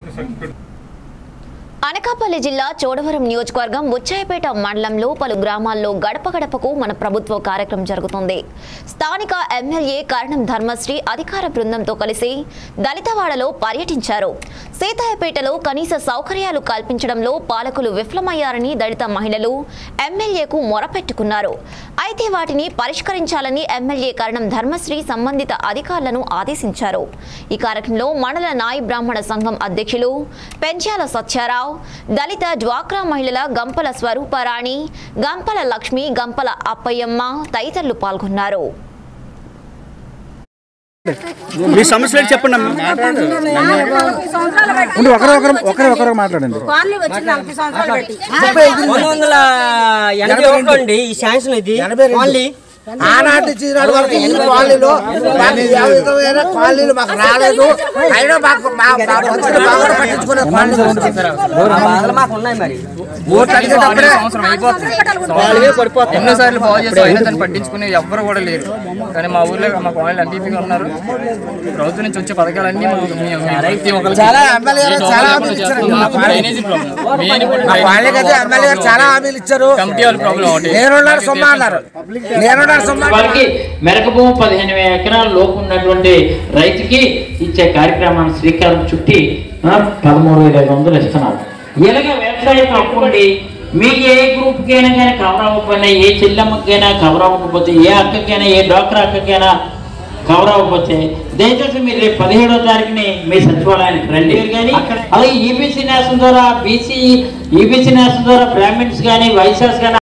అనకాపల్లి జిల్లా చోడవరం నియోజకవర్గం ముచ్చాయపేట మండలంలో పలు గ్రామాల్లో గడప గడపకు మన ప్రభుత్వ కార్యక్రమం జరుగుతుంది స్థానిక ఎమ్మెల్యే కరణం ధర్మశ్రీ అధికార బృందంతో కలిసి దళితవాడలో పర్యటించారు సీతాయపేటలో కనీస సౌకర్యాలు కల్పించడంలో పాలకులు విఫలమయ్యారని దళిత మహిళలు ఎమ్మెల్యేకు మొరపెట్టుకున్నారు అయితే వాటిని పరిష్కరించాలని ఎమ్మెల్యే కరణం ధర్మశ్రీ సంబంధిత అధికారులను ఆదేశించారు ఈ కార్యక్రమంలో మండల నాయి బ్రాహ్మణ సంఘం అధ్యక్షులు పెంచాల సత్యారావు దళిత డ్వాక్రా మహిళల గంపల స్వరూపరాణి గంపల లక్ష్మి గంపల అప్పయ్యమ్మ తదితరులు పాల్గొన్నారు మీ సమస్యలు చెప్పండి అమ్మా. ఉండి ఒకరు ఒకరు ఒకరు ఒకరు మాట్లాడండి కాలనీ వచ్చి నలభై సంవత్సరాలు పెట్టి పంతొమ్మిది వందల ఎనభై ఒకటి అండి ఈ శాంక్షన్ ఇది ఓన్లీ ఆనాటి చీనాడు వరకు ఈ కాలనీలో మాకు ఏ విధమైన కాలనీలు మాకు రాలేదు అయినా మాకు మా మా బతుకులు బాగా పట్టించుకునే కాలనీలు ఉంది. ఆ బాధలు మాకు ఉన్నాయి మరి ఓట్లు అడిగేటప్పుడే ఎన్నోసార్లు బాగు చేస్తాం అయినా దాన్ని పట్టించుకునే ఎవ్వరు కూడా లేరు కానీ మా ఊర్లో మా కాలనీలు ఎన్టీపీగా ఉన్నారు ప్రభుత్వం నుంచి వచ్చే పథకాలన్నీ మాకు మీ- మీ ప్రతి ఒక్కరికి చాలా ఎమ్మెల్యే గారు చాలా హామీలు ఇచ్చారు మాకు డ్రైనేజీ ప్రాబ్లం మెయిన్ ఇప్పుడు మా కాలనీకి అయితే ఎమ్మెల్యే గారు చాలా హామీలు ఇచ్చారు కమిటీ వాళ్ళ ప్రాబ్లం ఒకటి నేనున్నాడు సొమ్మ అన్నారు నేనున్నాడు సొమ్మ అన్నారు. వారికి మెరక భూమి పదిహేను వేల ఎకరాల లోపు ఉన్నటువంటి రైతుకి ఇచ్చే కార్యక్రమాన్ని శ్రీకారం చుట్టి ఆ, పదమూడు వేల ఐదు వందలు ఇస్తున్నారు ఇలాగ వ్యవసాయం తప్పండి మీకు ఏ గ్రూప్కైనా కానీ కవర్ అవ్వకపోయినా ఏ చెల్లెమ్మకైనా కవర్ అవ్వకపోతే ఏ అక్కకైనా ఏ డాక్టర్ అక్కకైనా కవర్ అవ్వకపోతే దయచేసి మీరు రేపు పదిహేడో తారీఖుని మీ సచివాలయానికి రండి కానీ అలాగే ఈబీసీ నేషన్ ద్వారా బీసీ ఈబీసీ నేషన్ ద్వారా బ్రాహ్మిన్స్ కానీ వైశ్యాస్ కానీ